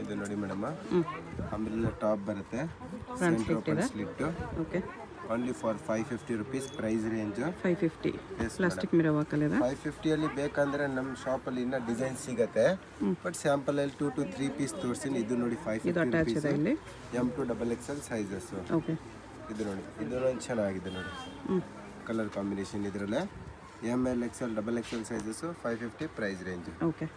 ಇದು ನೋಡಿ ಮೇಡಮ್ ಹ್ಞೂ ಆಮೇಲೆ ಟಾಪ್ ಬರುತ್ತೆ Front ಸೆಂಟರ್ slit ಇದೆ. Slit okay only for five fifty rupees price range five fifty Yes, plastic mirror ವರ್ಕಲ್ಲಿದೆ ಫೈವ್ ಫಿಫ್ಟಿಯಲ್ಲಿ ಬೇಕಂದ್ರೆ ನಮ್ಮ ಶಾಪಲ್ಲಿ ಇನ್ನೂ ಡಿಸೈನ್ ಸಿಗತ್ತೆ ಬಟ್ ಸ್ಯಾಂಪಲ್ ಅಲ್ಲಿ ಟೂ ಟು ತ್ರೀ ಪೀಸ್ ತೋರಿಸ್ತೀನಿ ಇದು ನೋಡಿ ಫೈವ್ ಇದು ಫಿಫ್ಟಿ ಅಟ್ಯಾಚ್ ಇದೆ ಇಲ್ಲಿ M to double XL sizes okay ಇದು ನೋಡಿ ಇದು ಒಂದು ಚೆನ್ನಾಗಿದೆ ನೋಡಿ ಹ್ಞೂ ಕಲರ್ ಕಾಂಬಿನೇಷನ್ ಇದರಲ್ಲೇ M L XL double XL sizes five fifty price range okay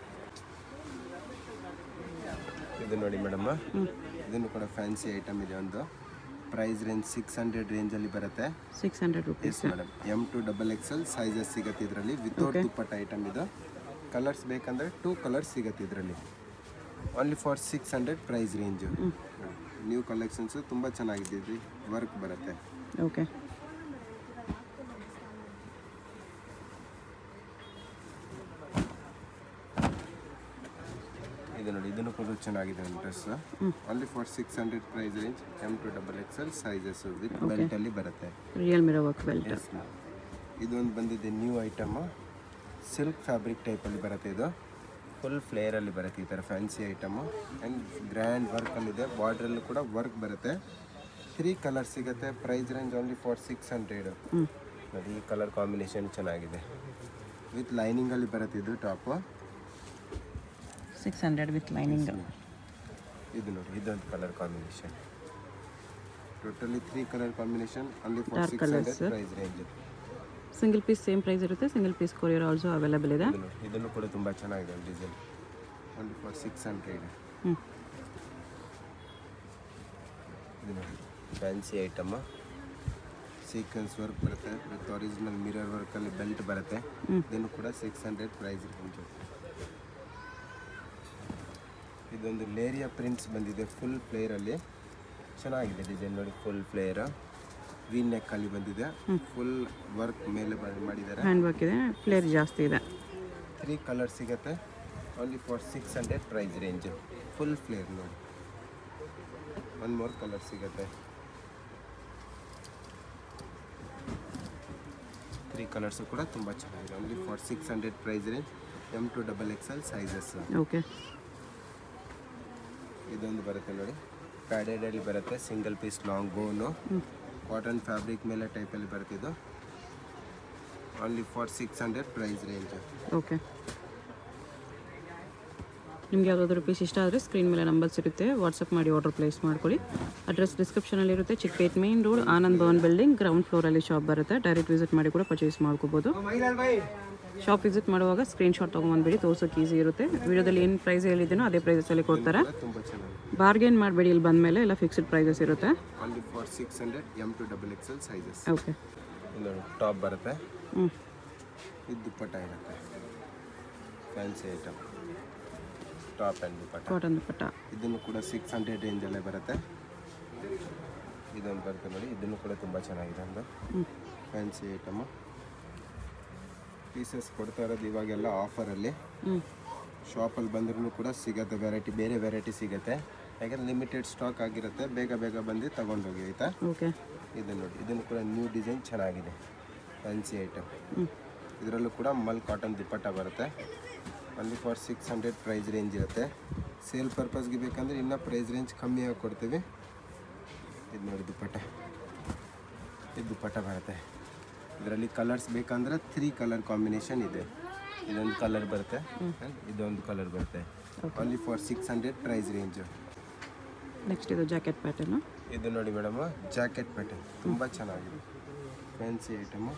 ಇದು ನೋಡಿ ಮೇಡಮ್ ಹ್ಞೂ ಇದನ್ನು ಕೂಡ ಫ್ಯಾನ್ಸಿ ಐಟಮ್ ಇದೆ ಒಂದು ಪ್ರೈಸ್ ರೇಂಜ್ ಸಿಕ್ಸ್ ಹಂಡ್ರೆಡ್ ರೇಂಜಲ್ಲಿ ಬರುತ್ತೆ six hundred rupees yes madam M to double XL sizes ಸಿಗುತ್ತೆ ಇದರಲ್ಲಿ ವಿತೌಟ್ ದುಪ್ಪಟ್ಟ ಐಟಮ್ ಇದು ಕಲರ್ಸ್ ಬೇಕಂದ್ರೆ ಟೂ ಕಲರ್ಸ್ ಸಿಗುತ್ತೆ ಇದರಲ್ಲಿ only for six hundred price range new collections ತುಂಬ ಚೆನ್ನಾಗಿದೆ ಇದು ವರ್ಕ್ ಬರುತ್ತೆ ಓಕೆ ಇದು ನೋಡಿ ಇದನ್ನು ಕೂಡ ಚೆನ್ನಾಗಿದೆ ಒಂದು dress only for six hundred price range M to double XL sizes with ಬೆಲ್ಟಲ್ಲಿ ಬರುತ್ತೆ real mirror work belt yes ಇದೊಂದು ಬಂದಿದೆ ನ್ಯೂ ಐಟಮ್ ಸಿಲ್ಕ್ ಫ್ಯಾಬ್ರಿಕ್ ಟೈಪಲ್ಲಿ ಬರುತ್ತೆ ಇದು ಫುಲ್ ಫ್ಲೇರಲ್ಲಿ ಬರುತ್ತೆ ಈ ಥರ ಫ್ಯಾನ್ಸಿ ಐಟಮು ಆ್ಯಂಡ್ ಗ್ರ್ಯಾಂಡ್ ವರ್ಕಲ್ಲಿದೆ ಬಾರ್ಡ್ರಲ್ಲೂ ಕೂಡ ವರ್ಕ್ ಬರುತ್ತೆ ತ್ರೀ ಕಲರ್ ಸಿಗುತ್ತೆ price range only for six hundred ಹ್ಞೂ ನೋಡಿ ಈ ಕಲರ್ ಕಾಂಬಿನೇಷನ್ ಚೆನ್ನಾಗಿದೆ ವಿತ್ ಲೈನಿಂಗಲ್ಲಿ ಬರುತ್ತೆ ಇದು top six hundred with lining ಇದು ನೋಡಿ ಇದೊಂದು colour combination totally three colour combination only for Dark six colours. Hundred price range single piece same price ಇರುತ್ತೆ single piece courier also available ಇದೆ ಇದು ನೋಡಿ ಇದನ್ನು ಕೂಡ ತುಂಬ ಚೆನ್ನಾಗಿದೆ design only for six hundred ಹ್ಞೂ ಇದು ನೋಡಿ ಫ್ಯಾನ್ಸಿ ಐಟಮ್ ಸೀಕ್ವೆನ್ಸ್ ವರ್ಕ್ ಬರುತ್ತೆ ವಿತ್ ಒರಿಜಿನಲ್ ಮಿರರ್ ವರ್ಕಲ್ಲಿ ಬೆಲ್ಟ್ ಬರುತ್ತೆ ಇದನ್ನು ಕೂಡ ಸಿಕ್ಸ್ ಹಂಡ್ರೆಡ್ ಪ್ರೈಸ್ ರೇಂಜ್ ಇದೊಂದು ಲೇರಿಯಾ ಪ್ರಿಂಟ್ಸ್ ಬಂದಿದೆ ಫುಲ್ ಫ್ಲೇರಲ್ಲಿ ಚೆನ್ನಾಗಿದೆ ಡಿಸೈನ್ ನೋಡಿ ಫುಲ್ ಫ್ಲೇರ್ ವಿ ನೆಕ್ಕಲ್ಲಿ ಬಂದಿದೆ ಫುಲ್ ವರ್ಕ್ ಮೇಲೆ ಬ- ಮಾಡಿದ್ದಾರೆ ಹ್ಯಾಂಡ್ ವರ್ಕ್ ಇದೆ ಫ್ಲೇರ್ ಜಾಸ್ತಿ ಇದೆ ತ್ರೀ ಕಲರ್ ಸಿಗುತ್ತೆ only for six hundred price range full flare ನೋಡಿ ಒನ್ ಮೋರ್ ಕಲರ್ ಸಿಗುತ್ತೆ ತ್ರೀ ಕಲರ್ಸು ಕೂಡ ತುಂಬ ಚೆನ್ನಾಗಿದೆ only for six hundred price range M to double XL sizes okay ಇದೊಂದು ಬರುತ್ತೆ ನೋಡಿ ಪ್ಯಾಡೆಡಲ್ಲಿ ಬರುತ್ತೆ single piece long gown cotton fabric ಮೇಲೆ ಟೈಪಲ್ಲಿ ಬರುತ್ತೆ ಇದು only for six hundred price range okay ನಿಮ್ಗೆ ಯಾವುದಾದ್ರೂ ಪೀಸ್ ಇಷ್ಟ ಆದರೆ ಸ್ಕ್ರೀನ್ ಮೇಲೆ ನಂಬರ್ಸ್ ಇರುತ್ತೆ ವಾಟ್ಸಪ್ ಮಾಡಿ ಆರ್ಡರ್ ಪ್ಲೇಸ್ ಮಾಡ್ಕೊಳ್ಳಿ ಅಡ್ರೆಸ್ ಡಿಸ್ಕ್ರಿಪ್ಷನಲ್ಲಿ ಇರುತ್ತೆ Chickpet main road Anand Bhavan building ground ಫ್ಲೋರಲ್ಲಿ ಶಾಪ್ ಬರುತ್ತೆ ಡೈರೆಕ್ಟ್ ವಿಸಿಟ್ ಮಾಡಿ ಕೂಡ ಪರ್ಚೇಸ್ ಮಾಡ್ಕೋಬೋದು ಶಾಪ್ ವಿಸಿಟ್ ಮಾಡುವಾಗ ಸ್ಕ್ರೀನ್ಶಾಟ್ ತೊಗೊಂಬಂದ್ಬಿಡಿ ತೋರ್ಸೋಕೆ ಈಸಿ ಇರುತ್ತೆ ವಿಡಿಯೋದಲ್ಲಿ ಏನು ಪ್ರೈಸ್ ಹೇಳಿದ್ದೀನೋ ಅದೇ ಪ್ರೈಸಲ್ಲಿ ಕೊಡ್ತಾರೆ ತುಂಬ ಚೆನ್ನಾಗಿದೆ ಬಾರ್ಗೇನ್ ಮಾಡಬೇಡಿ ಇಲ್ಲಿ ಬಂದಮೇಲೆ ಎಲ್ಲ ಫಿಕ್ಸ್ಡ್ ಪ್ರೈಸಸ್ ಇರುತ್ತೆ only for six hundred M to double XL sizes okay ಇದು ಟಾಪ್ ಬರುತ್ತೆ ಹ್ಞೂ ಇದು ದುಪ್ಪಟ್ಟ ಇರುತ್ತೆ fancy item top and dupatta cotton dupatta ಇದನ್ನು ಕೂಡ ಸಿಕ್ಸ್ ಹಂಡ್ರೆಡ್ ರೇಂಜಲ್ಲೇ ಬರುತ್ತೆ ಇದೊಂದು ಬರುತ್ತೆ ನೋಡಿ ಇದನ್ನು ಕೂಡ ತುಂಬ ಚೆನ್ನಾಗಿದೆ ಒಂದು ಹ್ಞೂ ಫ್ಯಾನ್ಸಿ ಐಟಮು ಪೀಸಸ್ ಕೊಡ್ತಾ ಇರೋದು ಇವಾಗೆಲ್ಲ ಆಫರಲ್ಲಿ ಹ್ಞೂ ಶಾಪಲ್ಲಿ ಬಂದ್ರೂ ಕೂಡ ಸಿಗುತ್ತೆ ವೆರೈಟಿ ಬೇರೆ ವೆರೈಟಿ ಸಿಗುತ್ತೆ ಯಾಕಂದ್ರೆ ಲಿಮಿಟೆಡ್ ಸ್ಟಾಕ್ ಆಗಿರುತ್ತೆ ಬೇಗ ಬೇಗ ಬಂದು ತಗೊಂಡೋಗಿ ಆಯಿತಾ ಓಕೆ ಇದು ನೋಡಿ ಇದನ್ನು ಕೂಡ ನ್ಯೂ ಡಿಸೈನ್ ಚೆನ್ನಾಗಿದೆ ಫ್ಯಾನ್ಸಿ ಐಟಮ್ ಹ್ಞೂ ಇದರಲ್ಲೂ ಕೂಡ ಮಲ್ ಕಾಟನ್ ದುಪ್ಪಟ್ಟ ಬರುತ್ತೆ only for six hundred price range ಇರುತ್ತೆ ಸೇಲ್ ಪರ್ಪಸ್ಗೆ ಬೇಕಂದ್ರೆ ಇನ್ನೂ ಪ್ರೈಸ್ ರೇಂಜ್ ಕಮ್ಮಿ ಆಗಿ ಕೊಡ್ತೀವಿ ಇದು ನೋಡಿ ದುಪ್ಪಟ್ಟ ಇದು ದುಪ್ಪಟ್ಟ ಬರುತ್ತೆ ಇದರಲ್ಲಿ ಕಲರ್ಸ್ ಬೇಕಂದ್ರೆ ತ್ರೀ ಕಲರ್ ಕಾಂಬಿನೇಷನ್ ಇದೆ ಇದೊಂದು ಕಲರ್ ಬರುತ್ತೆ ಇದೊಂದು ಕಲರ್ ಬರುತ್ತೆ only for six hundred price range next ಇದು ಜಾಕೆಟ್ ಪ್ಯಾಟರ್ನು ಇದು ನೋಡಿ ಮೇಡಮ್ ಜಾಕೆಟ್ ಪ್ಯಾಟರ್ನ್ ತುಂಬ ಚೆನ್ನಾಗಿದೆ ಫ್ಯಾನ್ಸಿ ಐಟಮು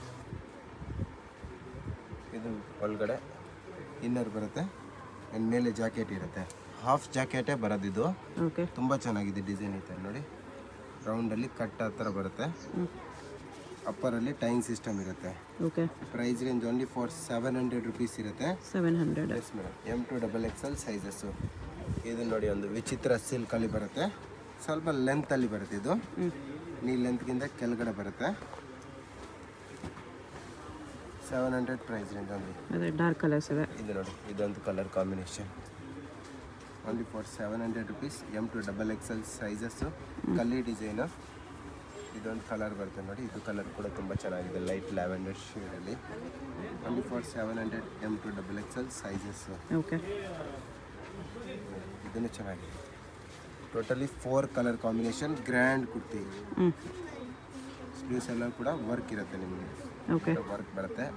ಇದು ಒಳಗಡೆ ಇನ್ನರ್ ಬರುತ್ತೆ ಆ್ಯಂಡ್ ಮೇಲೆ ಜಾಕೆಟ್ ಇರುತ್ತೆ ಹಾಫ್ ಜಾಕೆಟೇ ಬರೋದಿದು ಓಕೆ ತುಂಬ ಚೆನ್ನಾಗಿದೆ ಡಿಸೈನ್ ಐತೆ ನೋಡಿ ರೌಂಡಲ್ಲಿ ಕಟ್ ಆ ಥರ ಬರುತ್ತೆ ಹ್ಞೂ ಅಪ್ಪರಲ್ಲಿ ಟೈಮ್ ಸಿಸ್ಟಮ್ ಇರುತ್ತೆ okay price range only for seven hundred rupees ಇರುತ್ತೆ seven hundred yes madam M to double XL sizes ಇದು ನೋಡಿ ಒಂದು ವಿಚಿತ್ರ ಸಿಲ್ಕಲ್ಲಿ ಬರುತ್ತೆ ಸ್ವಲ್ಪ ಲೆಂತಲ್ಲಿ ಬರುತ್ತೆ ಇದು ಹ್ಞೂ ನೀ ಲೆಂತ್ಗಿಂತ ಕೆಳಗಡೆ ಬರುತ್ತೆ seven hundred price range only ಅದೇ ಡಾರ್ಕ್ ಕಲರ್ಸ್ ಇದೆ ಇದು ನೋಡಿ ಇದೊಂದು colour combination only for seven hundred rupees M to double XL sizes ಕಲ್ಲಿ ಡಿಸೈನು ಇದೊಂದು ಕಲರ್ ಬರುತ್ತೆ ನೋಡಿ ಇದು ಕಲರ್ ಕೂಡ ತುಂಬ ಚೆನ್ನಾಗಿದೆ ಲೈಟ್ ಲ್ಯಾವೆಂಡರ್ ಶೇಡಲ್ಲಿ only for seven hundred M to double XL sizes okay ಇದನ್ನು ಚೆನ್ನಾಗಿದೆ totally four colour combination grand kurti ಹ್ಞೂ ಸ್ಲೀವ್ಸ್ ಎಲ್ಲ ಕೂಡ ವರ್ಕ್ ಇರುತ್ತೆ ನಿಮಗೆ ಓಕೆ ವರ್ಕ್ ಬರುತ್ತೆ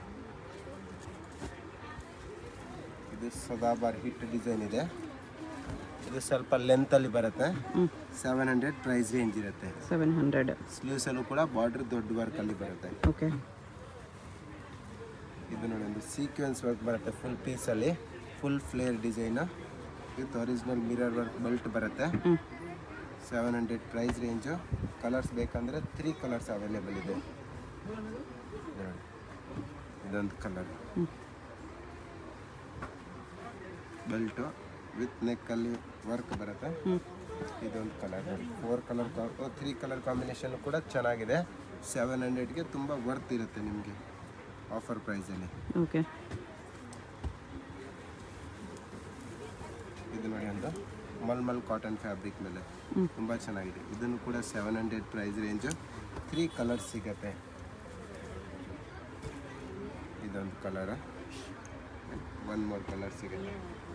ಇದು ಸದಾಬಾರ್ ಹಿಟ್ ಡಿಸೈನ್ ಇದೆ ಇದು ಸ್ವಲ್ಪ ಲೆಂತಲ್ಲಿ ಬರುತ್ತೆ ಹ್ಞೂ ಸೆವೆನ್ ಹಂಡ್ರೆಡ್ ಪ್ರೈಸ್ ರೇಂಜ್ ಇರುತ್ತೆ ಸೆವೆನ್ ಹಂಡ್ರೆಡ್ ಸ್ಲೀವ್ಸ್ ಅಲ್ಲೂ ಕೂಡ ಬಾರ್ಡರ್ ದೊಡ್ಡ ವರ್ಕ್ ಅಲ್ಲಿ ಬರುತ್ತೆ ಓಕೆ ಇದು ನೋಡಿ ಒಂದು ಸೀಕ್ವೆನ್ಸ್ ವರ್ಕ್ ಬರುತ್ತೆ ಫುಲ್ ಪೀಸಲ್ಲಿ full flare design with original mirror work belt ಬರುತ್ತೆ ಹ್ಞೂ seven hundred price range colours ಬೇಕಂದರೆ ತ್ರೀ ಕಲರ್ಸ್ ಅವೈಲೇಬಲ್ ಇದೆ ನೋಡಿ ಇದೊಂದು ಕಲರ್ ಹ್ಞೂ ಬೆಲ್ಟು ವಿತ್ ನೆಕ್ಕಲ್ಲಿ ವರ್ಕ್ ಬರುತ್ತೆ ಹ್ಞೂ ಇದೊಂದು ಕಲರ್ ನೋಡಿ four colour three colour combination ಕೂಡ ಚೆನ್ನಾಗಿದೆ ಸೆವೆನ್ ಹಂಡ್ರೆಡ್ಗೆ ತುಂಬ ವರ್ತ್ ಇರುತ್ತೆ ನಿಮಗೆ ಆಫರ್ ಪ್ರೈಸಲ್ಲಿ ಓಕೆ ಇದು ನೋಡಿ ಒಂದು ಮಲ್ಮಲ್ ಕಾಟನ್ ಫ್ಯಾಬ್ರಿಕ್ ಮೇಲೆ ಹ್ಮ್. ತುಂಬ ಚೆನ್ನಾಗಿದೆ ಇದನ್ನು ಕೂಡ seven hundred price range three colours ಸಿಗತ್ತೆ ಇದೊಂದು ಕಲರ್ ಒನ್ ಮೋರ್ ಕಲರ್ ಸಿಗುತ್ತೆ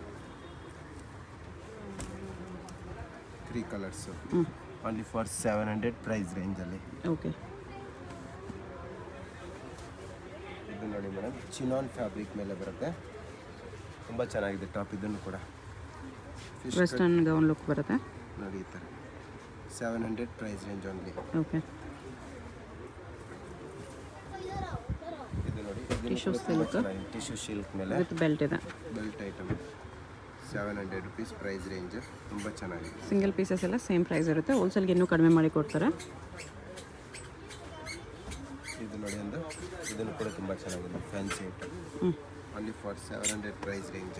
ತ್ರೀ ಕಲರ್ಸು ಹ್ಞೂ only for seven hundred price ರೇಂಜಲ್ಲಿ ಓಕೆ ಇದು ನೋಡಿ ಮೇಡಮ್ ಚಿನಾನ್ ಫ್ಯಾಬ್ರಿಕ್ ಮೇಲೆ ಬರುತ್ತೆ ತುಂಬ ಚೆನ್ನಾಗಿದೆ ಟಾಪ್ ಇದನ್ನು ಕೂಡ ಫಿಶ್ ವೆಸ್ಟರ್ನ್ ಗೌನ್ ಲುಕ್ ಬರುತ್ತೆ ನೋಡಿ ಈ ಥರ seven hundred price range only okay ಇದು ನೋಡಿ Tissue silk. ಟಿಶ್ಯೂ ಶಿಲ್ಕ್ ಮೇಲೆ ವಿತ್ ಬೆಲ್ಟ್ ಇದೆ belt item seven hundred rupees price range ತುಂಬ ಚೆನ್ನಾಗಿದೆ ಸಿಂಗಲ್ ಪೀಸಸ್ ಎಲ್ಲ ಸೇಮ್ ಪ್ರೈಸ್ ಇರುತ್ತೆ ಹೋಲ್ಸೇಲ್ಗೆ ಇನ್ನೂ ಕಡಿಮೆ ಮಾಡಿ ಕೊಡ್ತಾರೆ ಇದು ನೋಡಿ ಒಂದು ಇದನ್ನು ಕೂಡ ತುಂಬ ಚೆನ್ನಾಗಿದೆ ಫ್ಯಾನ್ಸಿ ಐಟಮ್ ಹ್ಞೂ only for seven hundred price range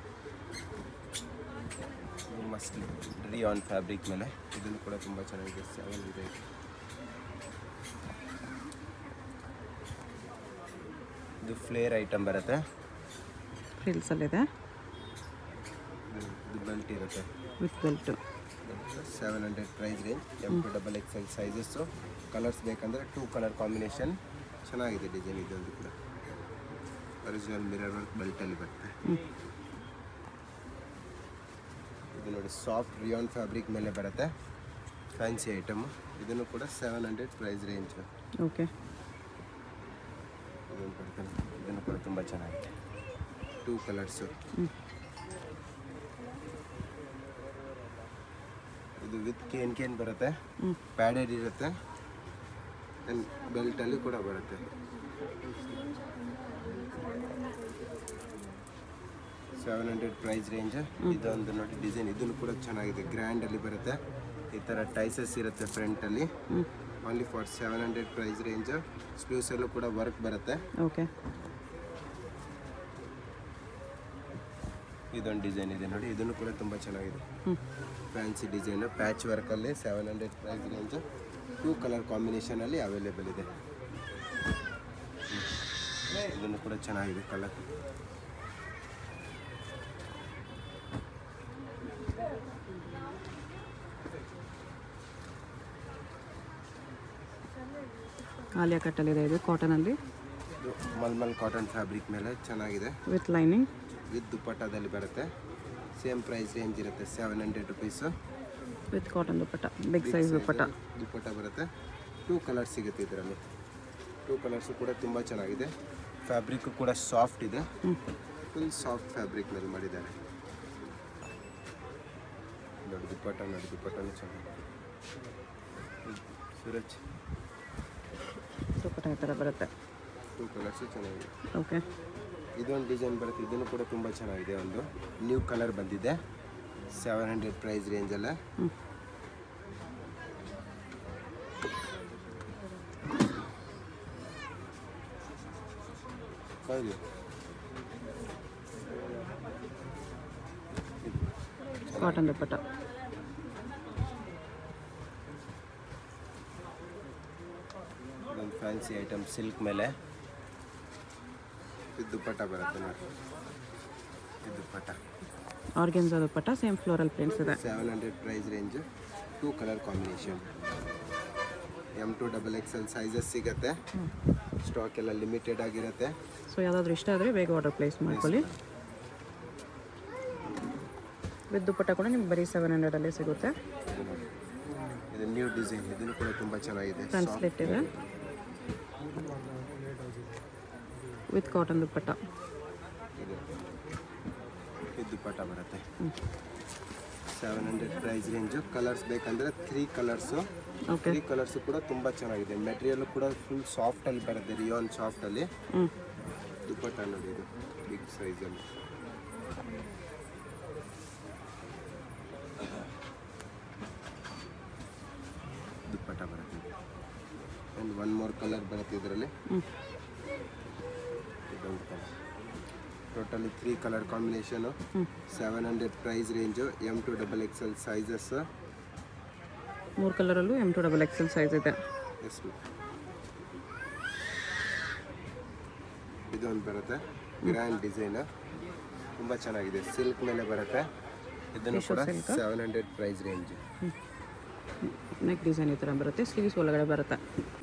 ಮಸ್ಟ್ ರಿ ಆನ್ ಫ್ಯಾಬ್ರಿಕ್ ಮೇಲೆ ಇದನ್ನು ಕೂಡ ತುಂಬ ಚೆನ್ನಾಗಿದೆ ಸೆವೆನ್ ಇದೆ ಇದು ಫ್ಲೇರ್ ಐಟಮ್ ಬರುತ್ತೆ ಫ್ರಿಲ್ಸಲ್ಲಿದೆ ಇದು ಇದು ಬೆಲ್ಟ್ ಇರುತ್ತೆ with belt seven hundred price range M to double X L sizes colours ಬೇಕಂದರೆ ಟೂ ಕಲರ್ ಕಾಂಬಿನೇಷನ್ ಚೆನ್ನಾಗಿದೆ ಡಿಸೈನ್ ಇದೊಂದು ಕೂಡ ಒರಿಜಿನಲ್ ಮಿರರ್ ವರ್ಕ್ ಬೆಲ್ಟಲ್ಲಿ ಬರುತ್ತೆ ಹ್ಞೂ ಇದು ನೋಡಿ ಸಾಫ್ಟ್ ರಿಯಾನ್ ಫ್ಯಾಬ್ರಿಕ್ ಮೇಲೆ ಬರುತ್ತೆ ಫ್ಯಾನ್ಸಿ ಐಟಮ್ ಇದನ್ನು ಕೂಡ seven hundred price range okay ಇದನ್ನು ಕೊಡ್ತೀನಿ ಇದನ್ನು ಕೂಡ ತುಂಬ ಚೆನ್ನಾಗಿದೆ ಟೂ ಕಲರ್ಸು ಹ್ಞೂ ಇದು ವಿತ್ ಕೇನ್ ಕೇನ್ ಬರುತ್ತೆ ಹ್ಞೂ ಪ್ಯಾಡೆಡ್ ಇರುತ್ತೆ ಬೆಲ್ಟಲ್ಲಿ ಕೂಡ ಬರುತ್ತೆ ಸೆವೆನ್ ಹಂಡ್ರೆಡ್ ಪ್ರೈಸ್ ರೇಂಜ್ ಇದೊಂದು ನೋಡಿ ಡಿಸೈನ್ ಇದನ್ನು ಕೂಡ ಚೆನ್ನಾಗಿದೆ ಗ್ರ್ಯಾಂಡಲ್ಲಿ ಬರುತ್ತೆ ಈ ಥರ ಟೈಸಸ್ ಇರುತ್ತೆ ಫ್ರಂಟಲ್ಲಿ ಹ್ಞೂ only for seven hundred price range ಸ್ಲೀವ್ಸಲ್ಲೂ ಕೂಡ ವರ್ಕ್ ಬರುತ್ತೆ ಓಕೆ ಇದೊಂದು ಡಿಸೈನ್ ಇದೆ ನೋಡಿ ಇದನ್ನು ಕೂಡ ತುಂಬ ಚೆನ್ನಾಗಿದೆ ಹ್ಞೂ ಫ್ಯಾನ್ಸಿ ಡಿಸೈನು ಪ್ಯಾಚ್ ವರ್ಕಲ್ಲಿ seven hundred price range two colour ಕಾಂಬಿನೇಷನಲ್ಲಿ ಅವೈಲೇಬಲ್ ಇದೆ ಹ್ಮ್. ಇದನ್ನು ಕೂಡ ಚೆನ್ನಾಗಿದೆ ಕಲರ್ ಆಲಿಯಾ ಕಟ್ಟಲ್ಲಿದೆ ಇದು ಕಾಟನಲ್ಲಿ ಇದು ಮಲ್ಮಲ್ ಕಾಟನ್ ಫ್ಯಾಬ್ರಿಕ್ ಮೇಲೆ ಚೆನ್ನಾಗಿದೆ ವಿತ್ ಲೈನಿಂಗ್ ವಿತ್ ದುಪ್ಪಟ್ಟದಲ್ಲಿ ಬರುತ್ತೆ ಸೇಮ್ ಪ್ರೈಸ್ ರೇಂಜ್ ಇರುತ್ತೆ seven hundred rupees with cotton dupatta big size dupatta dupatta ಬರುತ್ತೆ ಟೂ ಕಲರ್ಸ್ ಸಿಗುತ್ತೆ ಇದರಲ್ಲಿ ಟೂ ಕಲರ್ಸು ಕೂಡ ತುಂಬ ಚೆನ್ನಾಗಿದೆ ಫ್ಯಾಬ್ರಿಕ್ಕು ಕೂಡ ಸಾಫ್ಟ್ ಇದೆ ಹ್ಞೂ ಫುಲ್ ಸಾಫ್ಟ್ ಫ್ಯಾಬ್ರಿಕ್ನಲ್ಲಿ ಮಾಡಿದ್ದಾರೆ ನೋಡಿ ದುಪ್ಪಟ್ಟ ನೋಡಿ ದುಪ್ಪಟ್ಟನೂ ಚೆನ್ನಾಗಿದೆ ಹ್ಮ್. ಸೂರಜ್ ದುಪ್ಪಟ್ಟ ಈ ಥರ ಬರುತ್ತೆ ಟೂ ಕಲರ್ಸು ಚೆನ್ನಾಗಿದೆ ಓಕೆ ಇದೊಂದು ಡಿಸೈನ್ ಬರುತ್ತೆ ಇದನ್ನು ಕೂಡ ತುಂಬ ಚೆನ್ನಾಗಿದೆ ಒಂದು ನ್ಯೂ ಕಲರ್ ಬಂದಿದೆ ಸೆವೆನ್ ಹಂಡ್ರೆಡ್ ಪ್ರೈಸ್ ರೇಂಜಲ್ಲ ಹ್ಞೂ ಹೌದು ಕಾಟನ್ ದುಪ್ಪಟ್ಟ ಇದೊಂದು ಫ್ಯಾನ್ಸಿ ಐಟಮ್ ಸಿಲ್ಕ್ ಮೇಲೆ ಇದು ದುಪ್ಪಟ್ಟ ಬರುತ್ತೆ ನೋಡಿ ಇದು dupatta organza dupatta same floral prints ಇದೆ seven hundred price range two colour combination M to double X L sizes ಸಿಗುತ್ತೆ ಸ್ಟಾಕ್ ಎಲ್ಲ ಲಿಮಿಟೆಡ್ ಆಗಿರುತ್ತೆ ಸೊ ಯಾವುದಾದ್ರೂ ಇಷ್ಟ ಆದರೆ ಬೇಗ ಆರ್ಡರ್ ಪ್ಲೇಸ್ ಮಾಡ್ಕೊಳ್ಳಿ ವಿತ್ ದುಪ್ಪಟ್ಟ ಕೂಡ ನಿಮ್ಗೆ ಬರೀ ಸೆವೆನ್ ಹಂಡ್ರೆಡಲ್ಲಿ ಸಿಗುತ್ತೆ ಇದು ನೋಡಿ ಇದು ನ್ಯೂ ಡಿಸೈನ್ ಇದನ್ನು ಕೂಡ ತುಂಬ ಚೆನ್ನಾಗಿದೆ ಟ್ರಾನ್ಸ್ಲೇಟ್ ಇದೆ ವಿತ್ ಕಾಟನ್ ದುಪ್ಪಟ್ಟ ಇದು ಇದು ದುಪ್ಪಟ್ಟ ಬರುತ್ತೆ seven hundred price range colours ಬೇಕಂದರೆ three colours okay three colours ಕೂಡ ತುಂಬ ಚೆನ್ನಾಗಿದೆ ಮೆಟೀರಿಯಲ್ ಕೂಡ ಫುಲ್ ಸಾಫ್ಟಲ್ಲಿ ಬರುತ್ತೆ ರಿಯಾನ್ ಸಾಫ್ಟಲ್ಲಿ ಹ್ಞೂ ದುಪ್ಪಟ್ಟ ನೋಡಿ ಇದು ಬಿಗ್ ಸೈಜಲ್ಲಿ ದುಪ್ಪಟ್ಟ ಬರುತ್ತೆ ಆ್ಯಂಡ್ ಒನ್ ಮೋರ್ ಕಲರ್ ಬರುತ್ತೆ ಇದರಲ್ಲಿ ಹ್ಞೂ ಇದೊಂದು colour totally three colour combination ಹ್ಞೂ seven hundred price range M to double X L sizes ಮೂರು ಕಲರಲ್ಲೂ M to double XL size ಇದೆ ಎಸ್ ಇದೊಂದು ಬರುತ್ತೆ ಗ್ರ್ಯಾಂಡ್ ಡಿಸೈನ್ ತುಂಬ ಚೆನ್ನಾಗಿದೆ ಸಿಲ್ಕ್ ಮೇಲೆ ಬರುತ್ತೆ ಇದನ್ನು ಕೂಡ seven hundred price range neck design ಈ ಥರ ಬರುತ್ತೆ ಸ್ಲೀವ್ಸ್ ಒಳಗಡೆ ಬರುತ್ತೆ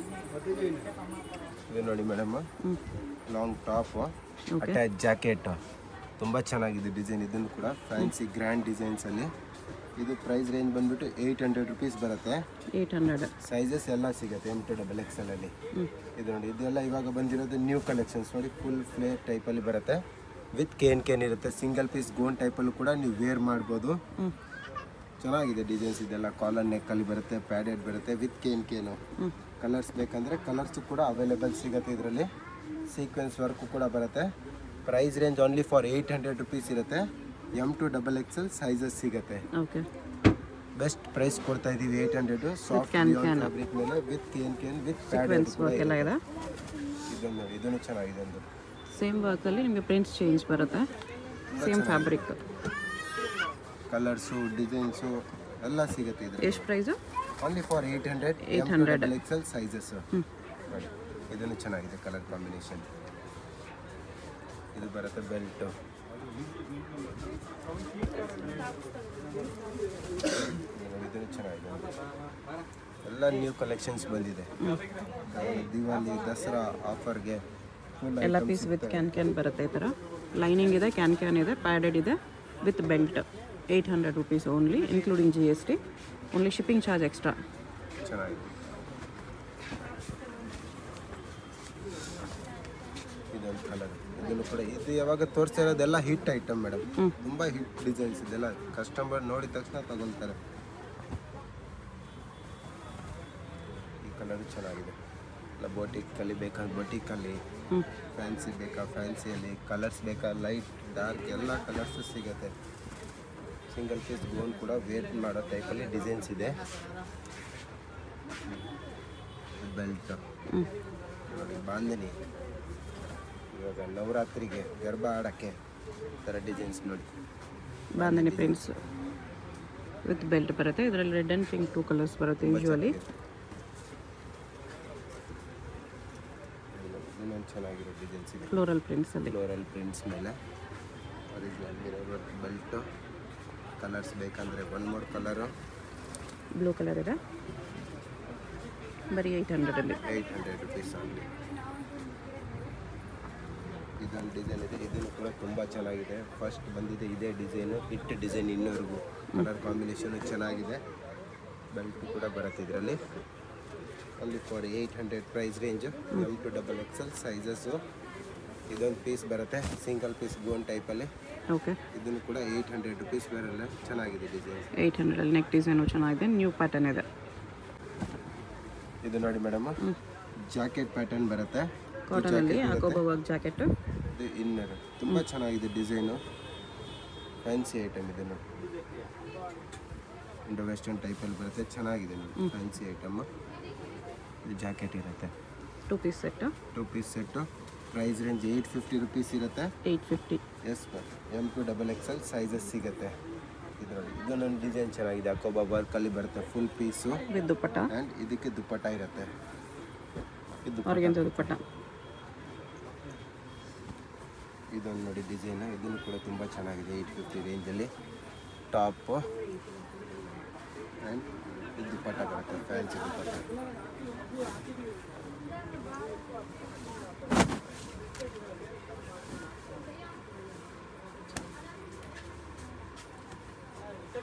ಇದು ನೋಡಿ ಮೇಡಮ್ ಹ್ಞೂ long top okay attach jacket ತುಂಬ ಚೆನ್ನಾಗಿದೆ ಡಿಸೈನ್ ಇದನ್ನು ಕೂಡ ಫ್ಯಾನ್ಸಿ ಗ್ರ್ಯಾಂಡ್ ಡಿಸೈನ್ಸಲ್ಲಿ ಇದು ಪ್ರೈಸ್ ರೇಂಜ್ ಬಂದ್ಬಿಟ್ಟು ಏಯ್ಟ್ ಹಂಡ್ರೆಡ್ ರುಪೀಸ್ ಬರುತ್ತೆ ಏಯ್ಟ್ ಹಂಡ್ರೆಡ್ ಸೈಜಸ್ ಎಲ್ಲ ಸಿಗುತ್ತೆ ಎಮ್ ಟು ಡಬಲ್ ಎಕ್ಸೆಲ್ ಅಲ್ಲಿ ಹ್ಞೂ ಇದು ನೋಡಿ ಇದೆಲ್ಲ ಇವಾಗ ಬಂದಿರೋದು ನ್ಯೂ ಕಲೆಕ್ಷನ್ಸ್ ನೋಡಿ ಫುಲ್ ಫ್ಲೇರ್ ಟೈಪಲ್ಲಿ ಬರುತ್ತೆ ವಿತ್ ಕೇನ್ ಕೇನ್ ಇರುತ್ತೆ ಸಿಂಗಲ್ ಪೀಸ್ ಗೋನ್ ಟೈಪಲ್ಲೂ ಕೂಡ ನೀವು ವೇರ್ ಮಾಡ್ಬೋದು ಹ್ಞೂ ಚೆನ್ನಾಗಿದೆ ಡಿಸೈನ್ಸ್ ಇದೆಲ್ಲ ಕಾಲರ್ ನೆಕ್ಕಲ್ಲಿ ಬರುತ್ತೆ ಪ್ಯಾಡೆಡ್ ಬರುತ್ತೆ ವಿತ್ ಕೇನ್ ಕೇನು ಹ್ಞೂ ಕಲರ್ಸ್ ಬೇಕಂದರೆ ಕಲರ್ಸ್ ಕೂಡ ಅವೈಲೇಬಲ್ ಸಿಗುತ್ತೆ ಇದರಲ್ಲಿ ಸೀಕ್ವೆನ್ಸ್ ವರ್ಕು ಕೂಡ ಬರುತ್ತೆ price range only for eight hundred rupees ಇರುತ್ತೆ M to double XL sizes ಸಿಗುತ್ತೆ ಓಕೆ ಬೆಸ್ಟ್ ಪ್ರೈಸ್ ಕೊಡ್ತಾ ಇದೀವಿ eight hundred soft can can. Fabric ಮೇಲೆ with can can with sequence work ಎಲ್ಲ ಇದೆ ಇದನ್ನು ನೋಡಿ ಇದನ್ನು ಚೆನ್ನಾಗಿದೆ ಒಂದು ಸೇಮ್ ವರ್ಕಲ್ಲಿ ನಿಮಗೆ ಪ್ರಿಂಟ್ಸ್ ಚೇಂಜ್ ಬರುತ್ತೆ ಸೇಮ್ ಫ್ಯಾಬ್ರಿಕ್ ಕಲರ್ಸು ಡಿಸೈನ್ಸು ಎಲ್ಲ ಸಿಗುತ್ತೆ ಇದು ಎಷ್ಟು price only for eight hundred eight 800. Hundred XL sizes ಹ್ಞೂ ನೋಡಿ ಇದನ್ನು ಚೆನ್ನಾಗಿದೆ ಕಲರ್ ಕಾಂಬಿನೇಷನ್ ಇದು ಬರುತ್ತೆ ಬೆಲ್ಟು ಇದನ್ನು ಚೆನ್ನಾಗಿದೆ ಎಲ್ಲ ನ್ಯೂ ಕಲೆಕ್ಷನ್ಸ್ ಬಂದಿದೆ ದಿವಾಲಿ ದಸರಾ ಆಫರ್ಗೆ ಫುಲ್ ಎಲ್ಲ ಪೀಸ್ ವಿತ್ ಕ್ಯಾನ್ ಕ್ಯಾನ್ ಬರುತ್ತೆ ಈ ಥರ ಲೈನಿಂಗ್ ಇದೆ ಕ್ಯಾನ್ ಕ್ಯಾನ್ ಇದೆ ಪ್ಯಾಡೆಡ್ ಇದೆ with belt eight hundred rupees only including G S T only shipping charge extra ಚೆನ್ನಾಗಿದೆ ಇದೊಂದು ಕಲರ್ ಇದನ್ನು ಕೂಡ ಇದು ಯಾವಾಗ ತೋರಿಸ್ತಾ ಇರೋದೆಲ್ಲ ಹಿಟ್ ಐಟಮ್ ಮೇಡಮ್ ಹ್ಮ್. ತುಂಬ ಹಿಟ್ ಡಿಸೈನ್ಸ್ ಇದೆಲ್ಲ ಕಸ್ಟಮರ್ ನೋಡಿದ ತಕ್ಷಣ ತಗೊಳ್ತಾರೆ ಈ ಕಲರ್ ಚೆನ್ನಾಗಿದೆ ಇಲ್ಲ ಬೋಟಿಕ್ಕಲ್ಲಿ ಬೇಕಾದ್ರೆ ಬೋಟಿಕ್ಕಲ್ಲಿ ಹ್ಞೂ ಫ್ಯಾನ್ಸಿ ಬೇಕಾ ಫ್ಯಾನ್ಸಿಯಲ್ಲಿ ಕಲರ್ಸ್ ಬೇಕಾ ಲೈಟ್ ಡಾರ್ಕ್ ಎಲ್ಲ ಕಲರ್ಸು ಸಿಗುತ್ತೆ ಸಿಂಗಲ್ ಪೀಸ್ ಗೋನ್ ಕೂಡ ವೇರ್ ಮಾಡೋ ಟೈಪಲ್ಲಿ ಡಿಸೈನ್ಸ್ ಇದೆ ಬೆಲ್ಟ್ ಹ್ಞೂ ನೋಡಿ ಬಾಂಧನಿ ಇವಾಗ ನವರಾತ್ರಿಗೆ ಗರ್ಭ ಆಡೋಕ್ಕೆ ಈ ಥರ ಡಿಸೈನ್ಸ್ ನೋಡಿ ಬಾಂಧನಿ ಪ್ರಿಂಟ್ಸ್ ವಿತ್ ಬೆಲ್ಟ್ ಬರುತ್ತೆ ಇದರಲ್ಲಿ red and pink two colours ಬರುತ್ತೆ ಯೂಶುವಲಿ ಇನ್ನೊಂದು ಚೆನ್ನಾಗಿರೋ ಡಿಸೈನ್ಸ್ ಇದೆ ಫ್ಲೋರಲ್ ಪ್ರಿಂಟ್ಸಲ್ಲಿ ಫ್ಲೋರಲ್ ಪ್ರಿಂಟ್ಸ್ ಮೇಲೆ ಒರಿಜಿನಲ್ ಮಿರರ್ ಬೆಲ್ಟು ಕಲರ್ಸ್ ಬೇಕಂದರೆ one more colour blue colour ಇದೆ ಬರೀ ಏಯ್ಟ್ ಹಂಡ್ರೆಡಲ್ಲಿ ಏಯ್ಟ್ ಹಂಡ್ರೆಡ್ ರುಪೀಸ್ ಆಗಲಿ ಇದೊಂದು ಡಿಸೈನ್ ಇದೆ ಇದನ್ನು ಕೂಡ ತುಂಬ ಚೆನ್ನಾಗಿದೆ ಫಸ್ಟ್ ಬಂದಿದೆ ಇದೇ ಡಿಸೈನು ಹಿಟ್ ಡಿಸೈನ್ ಇನ್ನೂವರೆಗೂ ಕಲರ್ ಕಾಂಬಿನೇಷನು ಚೆನ್ನಾಗಿದೆ ಬೆಲ್ಟ್ ಕೂಡ ಬರುತ್ತೆ ಇದರಲ್ಲಿ ಅಲ್ಲಿ for eight hundred price range M to double XL sizes ಇದೊಂದು ಪೀಸ್ ಬರುತ್ತೆ ಸಿಂಗಲ್ ಪೀಸ್ ಗೋನ್ ಟೈಪಲ್ಲಿ ಓಕೆ ಇದನ್ನು ಕೂಡ ಏಯ್ಟ್ ಹಂಡ್ರೆಡ್ ರುಪೀಸ್ ಬರಲ್ಲ ಚೆನ್ನಾಗಿದೆ ಡಿಸೈನ್ ಏಯ್ಟ್ ಹಂಡ್ರೆಡಲ್ಲಿ ನೆಕ್ ಡಿಸೈನು ಚೆನ್ನಾಗಿದೆ ನ್ಯೂ ಪ್ಯಾಟರ್ನ್ ಇದೆ ಇದು ನೋಡಿ ಮೇಡಮ್ ಜಾಕೆಟ್ ಪ್ಯಾಟರ್ನ್ ಬರುತ್ತೆ ಕಾಟನಲ್ಲಿ ಹಾಕೋಬೋ ವರ್ಕ್ ಜಾಕೆಟ್ ಇದು ಇನ್ನರ್ ತುಂಬ ಚೆನ್ನಾಗಿದೆ ಡಿಸೈನು ಫ್ಯಾನ್ಸಿ ಐಟಮ್ ಇದೆ ನೋಡಿ ಇಂಡೋ ವೆಸ್ಟರ್ನ್ ಟೈಪಲ್ಲಿ ಬರುತ್ತೆ ಚೆನ್ನಾಗಿದೆ ನೋಡಿ ಫ್ಯಾನ್ಸಿ ಐಟಮ್ ಇದು ಜಾಕೆಟ್ ಇರುತ್ತೆ two piece set two piece set price range eight fifty rupees ಇರುತ್ತೆ eight fifty S M to double XL sizes ಸಿಗುತ್ತೆ ಇದು ನೋಡಿ ಇದೊಂದೊಂದು ಡಿಸೈನ್ ಚೆನ್ನಾಗಿದೆ ಅಕೋಬಾ ವರ್ಕಲ್ಲಿ ಬರುತ್ತೆ full piece with dupatta and ಇದಕ್ಕೆ ದುಪ್ಪಟ್ಟ ಇರುತ್ತೆ ಇದು ಅವ್ರಿಗೆಂತ ದುಪ್ಪಟ್ಟ ಇದೊಂದು ನೋಡಿ ಡಿಸೈನ್ ಇದನ್ನು ಕೂಡ ತುಂಬ ಚೆನ್ನಾಗಿದೆ ಏಯ್ಟ್ ಫಿಫ್ಟಿ ರೇಂಜಲ್ಲಿ ಟಾಪು ಆ್ಯಂಡ್ ಇದು ದುಪ್ಪಟ್ಟ ಬರುತ್ತೆ ಫ್ಯಾನ್ಸಿ ದುಪ್ಪಟ್ಟ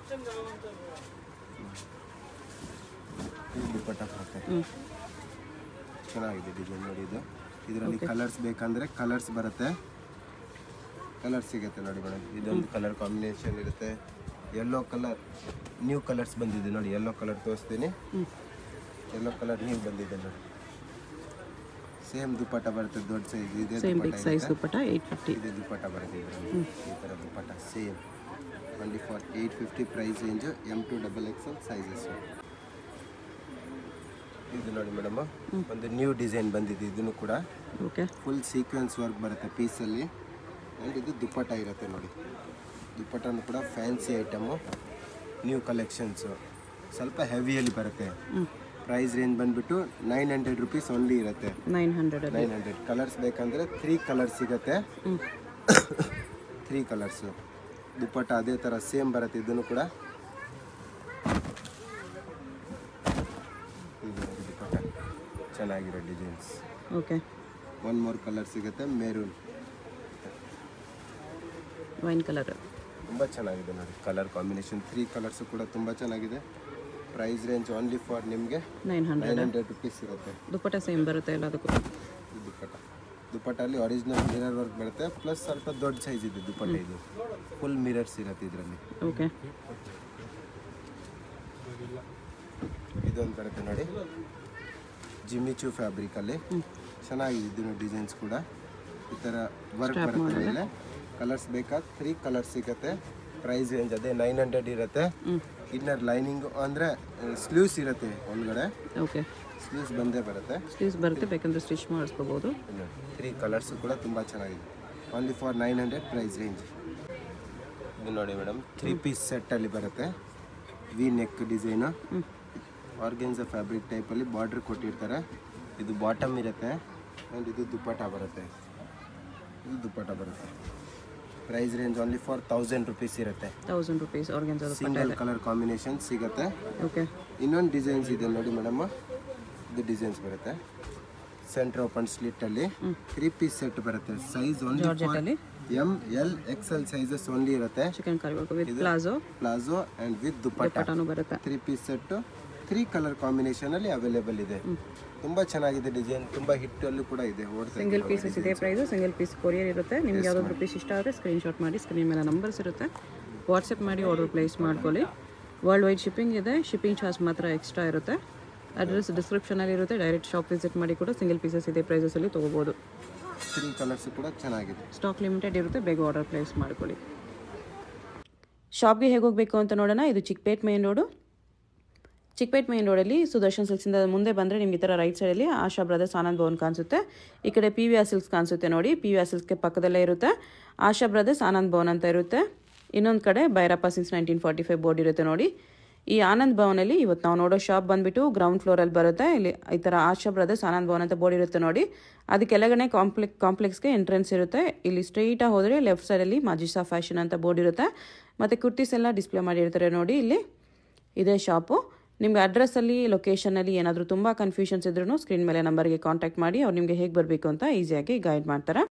ಇದು ದುಪ್ಪಟ್ಟ ಬರುತ್ತೆ ಹ್ಞೂ ಚೆನ್ನಾಗಿದೆ ಡಿಸೈನ್ ನೋಡಿ ಇದು ಇದರಲ್ಲಿ ಕಲರ್ಸ್ ಬೇಕಂದ್ರೆ ಕಲರ್ಸ್ ಬರುತ್ತೆ ಕಲರ್ ಸಿಗುತ್ತೆ ನೋಡಿ ಮೇಡಮ್ ಇದೊಂದು ಕಲರ್ ಕಾಂಬಿನೇಷನ್ ಇರುತ್ತೆ ಯೆಲ್ಲೋ ಕಲರ್ ನ್ಯೂ ಕಲರ್ಸ್ ಬಂದಿದೆ ನೋಡಿ ಯೆಲ್ಲೋ ಕಲರ್ ತೋರಿಸ್ತೀನಿ ಹ್ಞೂ ಯೆಲ್ಲೋ ಕಲರ್ ನ್ಯೂ ಬಂದಿದೆ ನೋಡಿ ಸೇಮ್ ದುಪ್ಪಟ್ಟ ಬರುತ್ತೆ ದೊಡ್ಡ ಸೈಜ್ ಇದೆ same dupatta big size dupatta eight fifty ಇದೆ ದುಪ್ಪಟ್ಟ ಬರುತ್ತೆ ಇದರಲ್ಲಿ ಈ ಥರ dupatta same twenty for eight fifty price range M to double XL sizes ಇದು ನೋಡಿ ಮೇಡಮ್ ಒಂದು ನ್ಯೂ ಡಿಸೈನ್ ಬಂದಿದೆ ಇದನ್ನು ಕೂಡ ಓಕೆ ಫುಲ್ ಸೀಕ್ವೆನ್ಸ್ ವರ್ಕ್ ಬರುತ್ತೆ ಪೀಸಲ್ಲಿ ಆ್ಯಂಡ್ ಇದು ದುಪ್ಪಟ್ಟ ಇರುತ್ತೆ ನೋಡಿ ದುಪ್ಪಟ್ಟನು ಕೂಡ ಫ್ಯಾನ್ಸಿ ಐಟಮು ನ್ಯೂ ಕಲೆಕ್ಷನ್ಸು ಸ್ವಲ್ಪ ಹೆವಿಯಲ್ಲಿ ಬರುತ್ತೆ ಹ್ಞೂ ಪ್ರೈಸ್ ರೇಂಜ್ ಬಂದುಬಿಟ್ಟು ನೈನ್ ಹಂಡ್ರೆಡ್ ರುಪೀಸ್ ಓನ್ಲಿ ಇರುತ್ತೆ ನೈನ್ ಹಂಡ್ರೆಡಲ್ಲಿ ನೈನ್ ಹಂಡ್ರೆಡ್ ಕಲರ್ಸ್ ಬೇಕಂದರೆ ತ್ರೀ ಕಲರ್ಸ್ ಸಿಗುತ್ತೆ ಹ್ಞೂ ತ್ರೀ ಕಲರ್ಸು ದುಪ್ಪಟ್ಟ ಅದೇ ಥರ ಸೇಮ್ ಬರುತ್ತೆ ಇದನ್ನು ಕೂಡ ಇದು ನೋಡಿ ದುಪ್ಪಟ್ಟ ಚೆನ್ನಾಗಿರೋ designs okay one more colour ಸಿಗುತ್ತೆ ಮೆರೂನ್ ವೈನ್ ಕಲರ್ ತುಂಬ ಚೆನ್ನಾಗಿದೆ ನೋಡಿ ಕಲರ್ ಕಾಂಬಿನೇಷನ್ ತ್ರೀ ಕಲರ್ಸು ಕೂಡ ತುಂಬ ಚೆನ್ನಾಗಿದೆ ಪ್ರೈಸ್ ರೇಂಜ್ ಓನ್ಲಿ ಫಾರ್ ನಿಮಗೆ nine hundred nine hundred rupees ಸಿಗುತ್ತೆ ದುಪ್ಪಟ್ಟ ಸೇಮ್ ಬರುತ್ತೆ ಎಲ್ಲದಕ್ಕೂ ಈ ದುಪ್ಪಟ್ಟ ದುಪ್ಪಟ್ಟಲ್ಲಿ ಒರಿಜಿನಲ್ ಮಿರರ್ ವರ್ಕ್ ಬರುತ್ತೆ ಪ್ಲಸ್ ಸ್ವಲ್ಪ ದೊಡ್ಡ ಸೈಜ್ ಇದೆ ದುಪ್ಪಟ್ಟ ಇದು ಫುಲ್ ಮಿರರ್ಸ್ ಇರುತ್ತೆ ಇದರಲ್ಲಿ ಓಕೆ ಇದೊಂದು ಬರುತ್ತೆ ನೋಡಿ ಜಿಮ್ಮಿಚು ಫ್ಯಾಬ್ರಿಕಲ್ಲಿ ಚೆನ್ನಾಗಿದೆ ಇದನ್ನು ಡಿಸೈನ್ಸ್ ಕೂಡ ಈ ಥರ ವರ್ಕ್ ಬರುತ್ತೆ ಮೇಲೆ ಕಲರ್ಸ್ ಬೇಕಾ ತ್ರೀ ಕಲರ್ಸ್ ಸಿಗುತ್ತೆ ಪ್ರೈಸ್ ರೇಂಜ್ ಅದೇ ನೈನ್ ಹಂಡ್ರೆಡ್ ಇರುತ್ತೆ ಹ್ಞೂ ಇನ್ನರ್ ಲೈನಿಂಗ್ ಅಂದರೆ ಸ್ಲೀವ್ಸ್ ಇರುತ್ತೆ ಒಳಗಡೆ ಓಕೆ ಸ್ಲೀವ್ಸ್ ಬಂದೇ ಬರುತ್ತೆ ಸ್ಲೀವ್ಸ್ ಬರುತ್ತೆ ಬೇಕಂದ್ರೆ ಸ್ಟಿಚ್ ಮಾಡಿಸ್ಕೋಬೋದು ತ್ರೀ ಕಲರ್ಸು ಕೂಡ ತುಂಬ ಚೆನ್ನಾಗಿದೆ only for nine hundred price range ಇದು ನೋಡಿ ಮೇಡಮ್ ತ್ರೀ ಪೀಸ್ ಸೆಟ್ಟಲ್ಲಿ ಬರುತ್ತೆ ವಿ ನೆಕ್ ಡಿಸೈನು ಹ್ಞೂ ಆರ್ಗೆನ್ಸ ಫ್ಯಾಬ್ರಿಕ್ ಟೈಪಲ್ಲಿ ಬಾರ್ಡ್ರ್ ಕೊಟ್ಟಿರ್ತಾರೆ ಇದು ಬಾಟಮ್ ಇರುತ್ತೆ ಆ್ಯಂಡ್ ಇದು ದುಪ್ಪಟ್ಟ ಬರುತ್ತೆ ಇದು ದುಪ್ಪಟ್ಟ ಬರುತ್ತೆ price range only for thousand rupees ಇರುತ್ತೆ thousand rupees organza single colour combination ಸಿಗುತ್ತೆ ಓಕೆ ಇನ್ನೊಂದು ಡಿಸೈನ್ಸ್ ಇದೆ ನೋಡಿ ಮೇಡಮ್ ಇದು ಡಿಸೈನ್ಸ್ ಬರುತ್ತೆ ಸೆಂಟ್ರ್ ಓಪನ್ ಸ್ಲಿಟ್ಟಲ್ಲಿ ತ್ರೀ ಪೀಸ್ ಸೆಟ್ ಬರುತ್ತೆ ಸೈಜ್ ಓನ್ಲಿ ಜಾರ್ಜೆಟಲ್ಲಿ M L XL sizes only ಇರುತ್ತೆ chikankari work with palazzo palazzo and with dupatta ಪಟಾನು ಬರುತ್ತೆ three piece set three colour ಕಾಂಬಿನೇಷನಲ್ಲಿ ಅವೈಲೇಬಲ್ ಇದೆ ತುಂಬ ಚೆನ್ನಾಗಿದೆ ಡಿಸೈನ್ ತುಂಬ ಹಿಟ್ಟಲ್ಲೂ ಕೂಡ ಇದೆ ಓಡ್ತಾ ಸಿಂಗಲ್ ಪೀಸಸ್ ಇದೆ ಪ್ರೈಸು ಸಿಂಗಲ್ ಪೀಸ್ ಕೊರಿಯರ್ ಇರುತ್ತೆ ನಿಮ್ಗೆ ಯಾವುದಾದ್ರು ಪೀಸ್ ಇಷ್ಟ ಆದರೆ ಸ್ಕ್ರೀನ್ಶಾಟ್ ಮಾಡಿ ಸ್ಕ್ರೀನ್ ಮೇಲೆ ನಂಬರ್ಸ್ ಇರುತ್ತೆ ವಾಟ್ಸಪ್ ಮಾಡಿ ಆರ್ಡರ್ ಪ್ಲೇಸ್ ಮಾಡ್ಕೊಳ್ಳಿ ವರ್ಲ್ಡ್ ವೈಡ್ ಶಿಪ್ಪಿಂಗ್ ಇದೆ ಶಿಪ್ಪಿಂಗ್ ಚಾರ್ಜ್ ಮಾತ್ರ ಎಕ್ಸ್ಟ್ರಾ ಇರುತ್ತೆ ಅಡ್ರೆಸ್ ಡಿಸ್ಕ್ರಿಪ್ಷನಲ್ಲಿ ಇರುತ್ತೆ ಡೈರೆಕ್ಟ್ ಶಾಪ್ ವಿಸಿಟ್ ಮಾಡಿ ಕೂಡ ಸಿಂಗಲ್ ಪೀಸಸ್ ಇದೆ ಪ್ರೈಸಸಲ್ಲಿ ತೊಗೋಬೋದು ತ್ರೀ ಕಲರ್ಸ್ ಕೂಡ ಚೆನ್ನಾಗಿದೆ ಸ್ಟಾಕ್ ಲಿಮಿಟೆಡ್ ಇರುತ್ತೆ ಬೇಗ ಆರ್ಡರ್ ಪ್ಲೇಸ್ ಮಾಡ್ಕೊಳ್ಳಿ ಶಾಪ್ಗೆ ಹೇಗೆ ಹೋಗಬೇಕು ಅಂತ ನೋಡೋಣ ಇದು Chickpet main road Chickpet main ರೋಡಲ್ಲಿ ಸುದರ್ಶನ್ ಸಿಲ್ಕ್ಸಿಂದ ಮುಂದೆ ಬಂದರೆ ನಿಮ್ಗೆ ಈ ಥರ ರೈಟ್ ಸೈಡಲ್ಲಿ ಆಶಾ ಬ್ರದರ್ಸ್ ಆನಂದ್ ಭವನ್ ಕಾಣಿಸುತ್ತೆ ಈ ಕಡೆ ಪಿ ವಿ ಆರ್ ಸಿಲ್ಕ್ಸ್ ಕಾಣಿಸುತ್ತೆ ನೋಡಿ ಪಿ ವಿ ಆರ್ ಸಿಲ್ಕ್ಸ್ಗೆ ಪಕ್ಕದಲ್ಲೇ ಇರುತ್ತೆ ಆಶಾ ಬ್ರದರ್ಸ್ ಆನಂದ್ ಭವನ್ ಅಂತ ಇರುತ್ತೆ ಇನ್ನೊಂದು ಕಡೆ Bhairappa since nineteen forty five board ಇರುತ್ತೆ ನೋಡಿ ಈ ಆನಂದ್ ಭವನಲ್ಲಿ ಇವತ್ತು ನಾವು ನೋಡೋ ಶಾಪ್ ಬಂದ್ಬಿಟ್ಟು ಗ್ರೌಂಡ್ ಫ್ಲೋರಲ್ಲಿ ಬರುತ್ತೆ ಇಲ್ಲಿ ಈ ಥರ ಆಶಾ ಬ್ರದರ್ಸ್ ಆನಂದ್ ಭವನ್ ಅಂತ ಬೋರ್ಡ್ ಇರುತ್ತೆ ನೋಡಿ ಅದು ಕೆಳಗಡೆ ಕಾಂಪ್ಲೆಕ್ ಕಾಂಪ್ಲೆಕ್ಸ್ಗೆ ಎಂಟ್ರೆನ್ಸ್ ಇರುತ್ತೆ ಇಲ್ಲಿ ಸ್ಟ್ರೈಟಾಗಿ ಹೋದರೆ ಲೆಫ್ಟ್ ಸೈಡಲ್ಲಿ ಮಾಜಿಸಾ ಫ್ಯಾಷನ್ ಅಂತ ಬೋರ್ಡ್ ಇರುತ್ತೆ ಮತ್ತು ಕುರ್ತೀಸ್ ಎಲ್ಲ ಡಿಸ್ಪ್ಲೇ ಮಾಡಿರ್ತಾರೆ ನೋಡಿ ಇಲ್ಲಿ ಇದೇ ಶಾಪು ನಿಮ್ಗೆ ಅಡ್ರೆಸ್ಸಲ್ಲಿ ಲೊಕೇಶನಲ್ಲಿ ಏನಾದರೂ ತುಂಬ ಕನ್ಫ್ಯೂಷನ್ಸ್ ಇದ್ರೂ ಸ್ಕ್ರೀನ್ ಮೇಲೆ ನಂಬರ್ಗೆ ಕಾಂಟ್ಯಾಕ್ಟ್ ಮಾಡಿ ಅವ್ರು ನಿಮಗೆ ಹೇಗೆ ಬರಬೇಕು ಅಂತ ಈಸಿಯಾಗಿ ಗೈಡ್ ಮಾಡ್ತಾರೆ